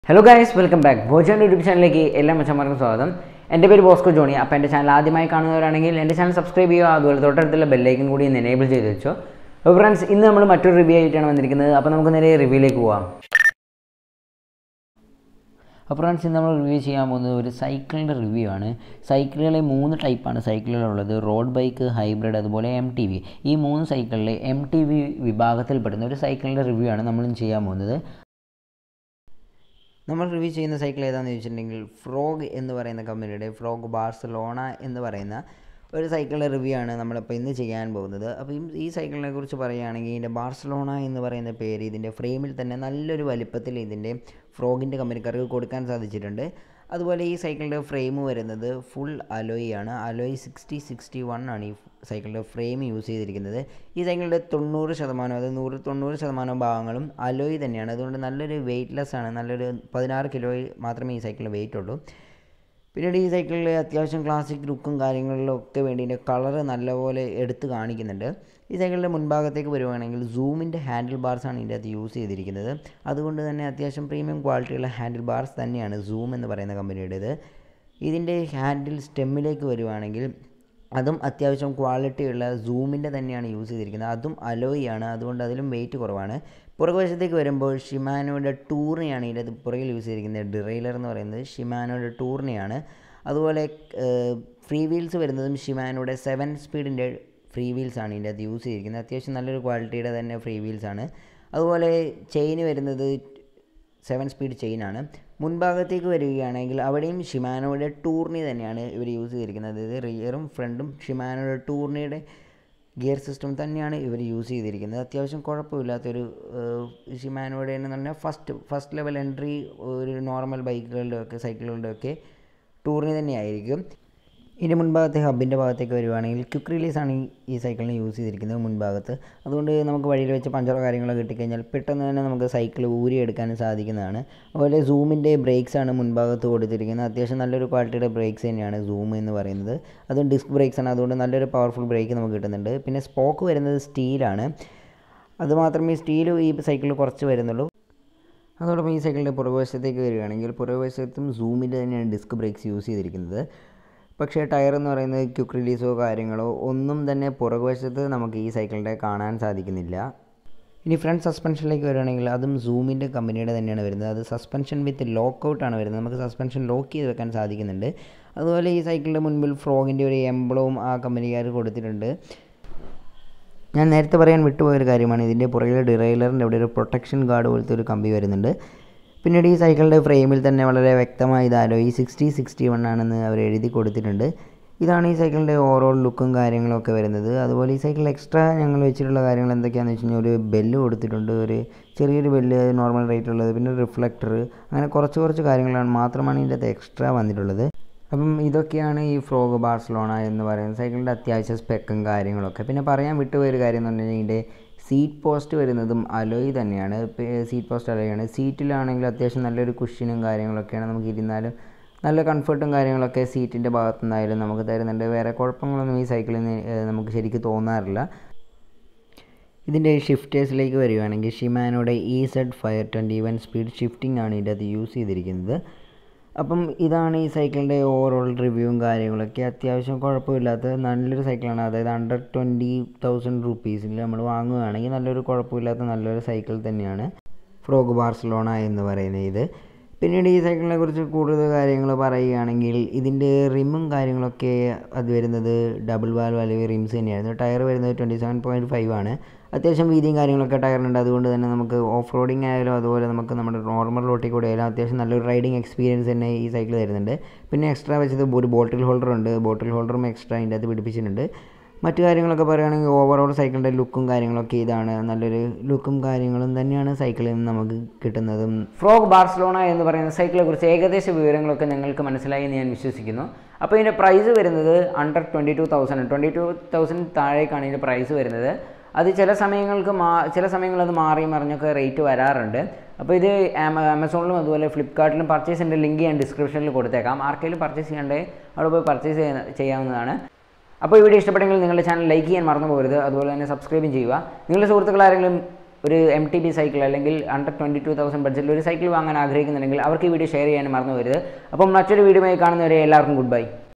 hello guys welcome back Bhojan YouTube ചാനലിലേക്ക് എല്ലാ മച്ചന്മാർക്കും സ്വാഗതം എൻ്റെ പേര് ബോസ്കോ ജോണി അപ്പോൾ എൻ്റെ ചാനൽ ആദ്യമായി കാണുന്നവരാണെങ്കിൽ എൻ്റെ ചാനൽ സബ്സ്ക്രൈബ് ചെയ്യുക അതുപോലെ തൊട്ടടുത്തുള്ള ബെല്ലൈക്കൻ കൂടി ഒന്ന് എനേബിൾ ചെയ്ത് വെച്ചോ അപ്പോൾ ഫ്രണ്ട്സ് ഇന്ന് നമ്മൾ മറ്റൊരു റിവ്യൂ ആയിട്ടാണ് വന്നിരിക്കുന്നത് അപ്പോൾ നമുക്ക് നേരെ റിവ്യൂയിലേക്ക് പോവാം അപ്പോൾ ഫ്രണ്ട്സ് ഇന്ന് നമ്മൾ റിവ്യൂ ചെയ്യാൻ പോകുന്നത് ഒരു സൈക്കിളിൻ്റെ റിവ്യൂ ആണ് സൈക്കിളുകളെ മൂന്ന് ടൈപ്പാണ് സൈക്കിളുകളുള്ളത് റോഡ് ബൈക്ക് ഹൈബ്രിഡ് അതുപോലെ എം ടി വി ഈ മൂന്ന് സൈക്കിളിലെ എം ടി വി വിഭാഗത്തിൽപ്പെടുന്ന ഒരു സൈക്കിളിൻ്റെ റിവ്യൂ ആണ് നമ്മളും ചെയ്യാൻ പോകുന്നത് നമ്മൾ റിവ്യൂ ചെയ്യുന്ന സൈക്കിൾ ഏതാണെന്ന് ചോദിച്ചിട്ടുണ്ടെങ്കിൽ ഫ്രോഗ് എന്ന് പറയുന്ന കമ്പനിയുടെ ഫ്രോഗ് ബാർസലോണ എന്ന് പറയുന്ന ഒരു സൈക്കിളിൻ്റെ റിവ്യൂ ആണ് നമ്മളിപ്പോൾ ഇന്ന് ചെയ്യാൻ പോകുന്നത് അപ്പോൾ ഈ- ഈ സൈക്കിളിനെ കുറിച്ച് പറയുകയാണെങ്കിൽ ഇതിൻ്റെ ബാർസലോണ എന്ന് പറയുന്ന പേര് ഇതിൻ്റെ ഫ്രെയിമിൽ തന്നെ നല്ലൊരു വലിപ്പത്തിൽ ഇതിൻ്റെ ഫ്രോഗിൻ്റെ കമ്പനിക്കാർക്ക് കൊടുക്കാൻ സാധിച്ചിട്ടുണ്ട് അതുപോലെ ഈ സൈക്കിളിൻ്റെ ഫ്രെയിം വരുന്നത് ഫുൾ അലോയ് ആണ് അലോയ് സിക്സ്റ്റി സിക്സ്റ്റി വൺ ആണ് ഈ സൈക്കിളിൻ്റെ ഫ്രെയിം യൂസ് ചെയ്തിരിക്കുന്നത് ഈ സൈക്കിളിൻ്റെ തൊണ്ണൂറ് ശതമാനം അതായത് നൂറ് തൊണ്ണൂറ് ശതമാനം ഭാഗങ്ങളും അലോയ് തന്നെയാണ് അതുകൊണ്ട് നല്ലൊരു വെയ്റ്റ്ലെസ് ആണ് നല്ലൊരു പതിനാറ് കിലോ മാത്രമേ ഈ സൈക്കിളിന് വെയിറ്റ് ഉള്ളൂ പിന്നീട് ഈ സൈക്കിളിൽ അത്യാവശ്യം ക്ലാസിക് ലുക്കും കാര്യങ്ങളിലൊക്കെ വേണ്ടി ഇതിൻ്റെ കളറ് നല്ലപോലെ എടുത്ത് കാണിക്കുന്നുണ്ട് ഈ സൈക്കിളിൻ്റെ മുൻഭാഗത്തേക്ക് വരുവാണെങ്കിൽ സൂമിൻ്റെ ഹാൻഡിൽ ബാർസ് ആണ് ഇതിൻ്റെ അകത്ത് യൂസ് ചെയ്തിരിക്കുന്നത് അതുകൊണ്ട് തന്നെ അത്യാവശ്യം പ്രീമിയം ക്വാളിറ്റിയുള്ള ഹാൻഡിൽ ബാർസ് തന്നെയാണ് സൂം എന്ന് പറയുന്ന കമ്പനിയുടേത് ഇതിൻ്റെ ഹാൻഡിൽ സ്റ്റെമ്മിലേക്ക് വരുവാണെങ്കിൽ അതും അത്യാവശ്യം ക്വാളിറ്റിയുള്ള സൂമിൻ്റെ തന്നെയാണ് യൂസ് ചെയ്തിരിക്കുന്നത് അതും അലോയ് ആണ് അതുകൊണ്ട് അതിലും വെയിറ്റ് കുറവാണ് പുറകുവശത്തേക്ക് വരുമ്പോൾ ഷിമാനോയുടെ ടൂറിനെയാണ് ഇതിൻ്റെ പുറകിൽ യൂസ് ചെയ്തിരിക്കുന്നത് ഡിറൈലർ എന്ന് പറയുന്നത് ഷിമാനോയുടെ ടൂറിനെയാണ് അതുപോലെ ഫ്രീ വീൽസ് വരുന്നതും ഷിമാനോയുടെ സെവൻ സ്പീഡിൻ്റെ ഫ്രീ വീൽസ് ആണ് ഇതിൻ്റെ അത് യൂസ് ചെയ്തിരിക്കുന്നത് അത്യാവശ്യം നല്ലൊരു ക്വാളിറ്റിയുടെ തന്നെ ഫ്രീ വീൽസ് ആണ് അതുപോലെ ചെയിൻ വരുന്നത് സെവൻ സ്പീഡ് ചെയിനാണ് മുൻഭാഗത്തേക്ക് വരികയാണെങ്കിൽ അവിടെയും ഷിമാനോയുടെ ടൂർണി തന്നെയാണ് ഇവർ യൂസ് ചെയ്തിരിക്കുന്നത് അതായത് റിയറും ഫ്രണ്ടും ഷിമാനോയുടെ ടൂർണിയുടെ ഗിയർ സിസ്റ്റം തന്നെയാണ് ഇവർ യൂസ് ചെയ്തിരിക്കുന്നത് അത്യാവശ്യം കുഴപ്പമില്ലാത്തൊരു ഷിമാനോയുടെ എന്ന് പറഞ്ഞാൽ ഫസ്റ്റ് ഫസ്റ്റ് ലെവൽ എൻട്രി ഒരു നോർമൽ ബൈക്കുകളുടെ ഒക്കെ സൈക്കിളുകളുടെ ഒക്കെ ടൂറിന് തന്നെയായിരിക്കും ഇതിൻ്റെ മുൻഭാഗത്തെ ഹബിൻ്റെ ഭാഗത്തേക്ക് വരുവാണെങ്കിൽ ക്വിക്ക് റിലീസാണ് ഈ ഈ സൈക്കിളിന് യൂസ് ചെയ്തിരിക്കുന്നത് മുൻഭാഗത്ത് അതുകൊണ്ട് നമുക്ക് വഴിയിൽ വെച്ച് പഞ്ചറോ കാര്യങ്ങളോ കിട്ടിക്കഴിഞ്ഞാൽ പെട്ടെന്ന് തന്നെ നമുക്ക് സൈക്കിൾ ഊരിയെടുക്കാനും സാധിക്കുന്നതാണ് അതുപോലെ സൂമിൻ്റെ ബ്രേക്സ് ആണ് മുൻഭാഗത്ത് കൊടുത്തിരിക്കുന്നത് അത്യാവശ്യം നല്ലൊരു ക്വാളിറ്റിയുടെ ബ്രേക്സ് തന്നെയാണ് സൂം എന്ന് പറയുന്നത് അതും ഡിസ്ക് ബ്രേക്സ് ആണ് അതുകൊണ്ട് നല്ലൊരു പവർഫുൾ ബ്രേക്ക് നമുക്ക് കിട്ടുന്നുണ്ട് പിന്നെ സ്പോക്ക് വരുന്നത് സ്റ്റീലാണ് അതുമാത്രമേ സ്റ്റീൽ ഈ സൈക്കിളിൽ കുറച്ച് വരുന്നുള്ളൂ അതോടൊപ്പം ഈ സൈക്കിളിൻ്റെ പുറകുവശത്തേക്ക് വരികയാണെങ്കിൽ പുറകുവശത്തും സൂമിൻ്റെ തന്നെയാണ് ഡിസ്ക് ബ്രേക്സ് യൂസ് ചെയ്തിരിക്കുന്നത് പക്ഷേ ടയർ എന്ന് പറയുന്നത് ക്യുക്ക് റിലീസോ കാര്യങ്ങളോ ഒന്നും തന്നെ പുറകുവശത്ത് നമുക്ക് ഈ സൈക്കിളിൻ്റെ കാണാൻ സാധിക്കുന്നില്ല ഇനി ഫ്രണ്ട് സസ്പെൻഷനിലേക്ക് വരികയാണെങ്കിൽ അതും സൂമിൻ്റെ കമ്പനിയുടെ തന്നെയാണ് വരുന്നത് അത് സസ്പെൻഷൻ വിത്ത് ലോക്ക് ഔട്ടാണ് വരുന്നത് നമുക്ക് സസ്പെൻഷൻ ലോക്ക് ചെയ്ത് വെക്കാൻ സാധിക്കുന്നുണ്ട് അതുപോലെ ഈ സൈക്കിളിൻ്റെ മുൻപിൽ ഫ്രോഗിൻ്റെ ഒരു എംബ്ലവും ആ കമ്പനിക്കാർ കൊടുത്തിട്ടുണ്ട് ഞാൻ നേരത്തെ പറയാൻ വിട്ടുപോയൊരു കാര്യമാണ് ഇതിൻ്റെ പുറകിലെ ഡിറൈലറിൻ്റെ അവിടെ ഒരു പ്രൊട്ടക്ഷൻ ഗാർഡ് പോലത്തെ ഒരു കമ്പി വരുന്നുണ്ട് പിന്നീട് ഈ സൈക്കിളിൻ്റെ ഫ്രെയിമിൽ തന്നെ വളരെ വ്യക്തമായി ഇതാലോ ഈ സിക്സ്റ്റി സിക്സ്റ്റി വൺ ആണെന്ന് അവർ എഴുതി കൊടുത്തിട്ടുണ്ട് ഇതാണ് ഈ സൈക്കിളിൻ്റെ ഓവറോൾ ലുക്കും കാര്യങ്ങളൊക്കെ വരുന്നത് അതുപോലെ ഈ സൈക്കിളിൽ എക്സ്ട്രാ ഞങ്ങൾ വെച്ചിട്ടുള്ള കാര്യങ്ങൾ എന്തൊക്കെയാണെന്ന് വെച്ച് കഴിഞ്ഞാൽ ഒരു ബെല്ല് കൊടുത്തിട്ടുണ്ട് ഒരു ചെറിയൊരു ബെല്ല് നോർമൽ റേറ്റ് ഉള്ളത് പിന്നെ റിഫ്ലക്ടർ അങ്ങനെ കുറച്ച് കുറച്ച് കാര്യങ്ങളാണ് മാത്രമാണ് ഇതിൻ്റെ അകത്ത് എക്സ്ട്രാ വന്നിട്ടുള്ളത് അപ്പം ഇതൊക്കെയാണ് ഈ ഫ്രോഗ് ബാർസലോണ എന്ന് പറയുന്ന സൈക്കിളിൻ്റെ അത്യാവശ്യ സ്പെക്കും കാര്യങ്ങളൊക്കെ പിന്നെ പറയാൻ വിട്ടുപോയൊരു കാര്യം എന്ന് പറഞ്ഞു കഴിഞ്ഞാൽ ഇതിൻ്റെ സീറ്റ് പോസ്റ്റ് വരുന്നതും അലോയ് തന്നെയാണ് സീറ്റ് പോസ്റ്റ് അലോയാണ് സീറ്റിലാണെങ്കിൽ അത്യാവശ്യം നല്ലൊരു കുഷ്യനും കാര്യങ്ങളൊക്കെയാണ് നമുക്ക് ഇരുന്നാലും നല്ല കംഫർട്ടും കാര്യങ്ങളൊക്കെ സീറ്റിൻ്റെ ഭാഗത്തു നിന്നായാലും നമുക്ക് തരുന്നുണ്ട് വേറെ കുഴപ്പങ്ങളൊന്നും ഈ സൈക്കിളിന് ഏഹ്, നമുക്ക് ശരിക്കും തോന്നാറില്ല ഇതിൻ്റെ ഷിഫ്റ്റേഴ്സിലേക്ക് വരികയാണെങ്കിൽ ഷിമാനോയുടെ E Z fire twenty one speed shifting ആണ് ഇതിൻ്റെ അത് യൂസ് ചെയ്തിരിക്കുന്നത് അപ്പം ഇതാണ് ഈ സൈക്കിളിൻ്റെ ഓവറോൾ റിവ്യൂവും കാര്യങ്ങളൊക്കെ അത്യാവശ്യം കുഴപ്പമില്ലാത്ത നല്ലൊരു സൈക്കിളാണ് അതായത് അണ്ടർ ട്വൻറ്റി തൗസൻഡ് റുപ്പീസിൽ നമ്മൾ വാങ്ങുകയാണെങ്കിൽ നല്ലൊരു കുഴപ്പമില്ലാത്ത നല്ലൊരു സൈക്കിൾ തന്നെയാണ് ഫ്രോഗ് ബാർസലോണ എന്ന് പറയുന്ന ഇത് പിന്നീട് ഈ സൈക്കിളിനെ കുറിച്ച് കൂടുതൽ കാര്യങ്ങൾ പറയുകയാണെങ്കിൽ ഇതിൻ്റെ റിമ്മും കാര്യങ്ങളൊക്കെ അത് വരുന്നത് ഡബിൾ വാൽ വലിയ റിംസ് തന്നെയായിരുന്നു ടയർ വരുന്നത് ട്വൻറ്റി സെവൻ പോയിൻറ്റ് ഫൈവ് ആണ് അത്യാവശ്യം വീതിയും കാര്യങ്ങളൊക്കെ ടയറിനുണ്ട് അതുകൊണ്ട് തന്നെ നമുക്ക് ഓഫ് റോഡിങ് ആയാലും അതുപോലെ നമുക്ക് നമ്മുടെ നോർമൽ റോട്ടിൽ കൂടെ ആയാലും അത്യാവശ്യം നല്ലൊരു റൈഡിങ് എക്സ്പീരിയൻസ് തന്നെ ഈ സൈക്കിൾ തരുന്നുണ്ട് പിന്നെ എക്സ്ട്രാ വെച്ചത് ഒരു ബോട്ടിൽ ഹോൾഡർ ഉണ്ട് ബോട്ടിൽ ഹോൾഡറും എക്സ്ട്രാ അതിൻ്റെ അകത്ത് പിടിപ്പിച്ചിട്ടുണ്ട് മറ്റു കാര്യങ്ങളൊക്കെ പറയുകയാണെങ്കിൽ ഓവറോൾ സൈക്കിളിൻ്റെ ലുക്കും കാര്യങ്ങളൊക്കെ ഇതാണ് നല്ലൊരു ലുക്കും കാര്യങ്ങളും തന്നെയാണ് സൈക്കിളിൽ നിന്ന് നമുക്ക് കിട്ടുന്നതും ഫ്രോഗ് ബാർസലോണ എന്ന് പറയുന്ന സൈക്കിളെ കുറിച്ച് ഏകദേശ വിവരങ്ങളൊക്കെ നിങ്ങൾക്ക് മനസ്സിലായി എന്ന് ഞാൻ വിശ്വസിക്കുന്നു അപ്പോൾ ഇതിൻ്റെ പ്രൈസ് വരുന്നത് under twenty two thousand twenty two thousand താഴേക്കാണ് ഇതിൻ്റെ പ്രൈസ് വരുന്നത് അത് ചില സമയങ്ങൾക്ക് മാ ചില സമയങ്ങളിൽ അത് മാറി മറിഞ്ഞൊക്കെ റേറ്റ് വരാറുണ്ട് അപ്പോൾ ഇത് ആമ- ആമസോണിലും അതുപോലെ ഫ്ലിപ്കാർട്ടിലും പർച്ചേസിൻ്റെ ലിങ്ക് ഞാൻ ഡിസ്ക്രിപ്ഷനിൽ കൊടുത്തേക്കാം ആർക്കെങ്കിലും പർച്ചേസ് ചെയ്യണ്ടേ അവിടെ പോയി പർച്ചേസ് ചെയ്യുന്ന ചെയ്യാവുന്നതാണ് അപ്പോൾ ഈ വീഡിയോ ഇഷ്ടപ്പെട്ടെങ്കിൽ നിങ്ങളുടെ ചാനൽ ലൈക്ക് ചെയ്യാൻ മറന്നു പോകരുത് അതുപോലെ തന്നെ സബ്സ്ക്രൈബും ചെയ്യുക നിങ്ങളുടെ സുഹൃത്തുക്കൾ ആരെങ്കിലും ഒരു എം ടി ബി സൈക്കിൾ അല്ലെങ്കിൽ അണ്ടർ ട്വൻറ്റി ടു തൗസൻഡ് ബഡ്ജറ്റിൽ ഒരു സൈക്കിൾ വാങ്ങാൻ ആഗ്രഹിക്കുന്നുണ്ടെങ്കിൽ അവർക്ക് ഈ വീഡിയോ ഷെയർ ചെയ്യാൻ മറന്നു വരുത് അപ്പം മറ്റൊരു വീഡിയോയുമായി കാണുന്നവരെ എല്ലാവർക്കും ഗുഡ് ബൈ